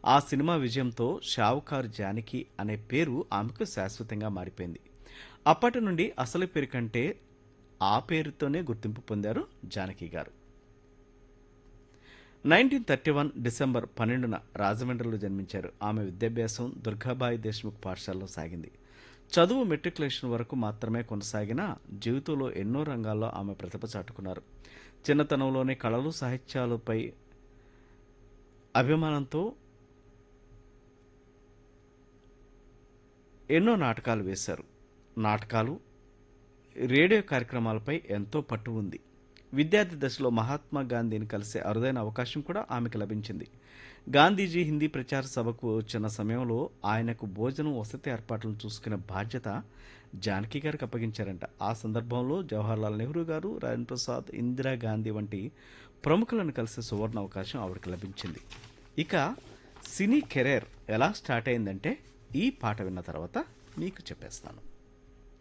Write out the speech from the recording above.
ఆ సినిమా విజయంతో షావుకారు జానకి అనే పేరు ఆమెకు శాశ్వతంగా మారిపోయింది అప్పటి నుండి అసలు పేరు కంటే ఆ పేరుతోనే గుర్తింపు పొందారు జానకి గారు నైన్టీన్ థర్టీ వన్ డిసెంబర్ పన్నెండున రాజమండ్రిలో జన్మించారు ఆమె విద్యాభ్యాసం దుర్గాబాయి దేశ్ముఖ్ పాఠశాలలో సాగింది చదువు మెట్రికులేషన్ వరకు మాత్రమే కొనసాగినా జీవితంలో ఎన్నో రంగాల్లో ఆమె ప్రతిభ చాటుకున్నారు చిన్నతనంలోనే కళలు సాహిత్యాలపై అభిమానంతో ఎన్నో నాటకాలు వేశారు నాటకాలు రేడియో కార్యక్రమాలపై ఎంతో పట్టు ఉంది విద్యార్థి దశలో మహాత్మా గాంధీని కలిసే అరుదైన అవకాశం కూడా ఆమెకు లభించింది గాంధీజీ హిందీ ప్రచార సభకు వచ్చిన సమయంలో ఆయనకు భోజనం వసతి ఏర్పాట్లను చూసుకునే బాధ్యత జానకి గారికి అప్పగించారంట ఆ సందర్భంలో జవహర్లాల్ నెహ్రూ గారు రాజేంద్ర ప్రసాద్ ఇందిరాగాంధీ వంటి ప్రముఖులను కలిసే సువర్ణ అవకాశం ఆవిడకి లభించింది ఇక సినీ కెరీర్ ఎలా స్టార్ట్ అయిందంటే ఈ పాట విన్న తర్వాత మీకు చెప్పేస్తాను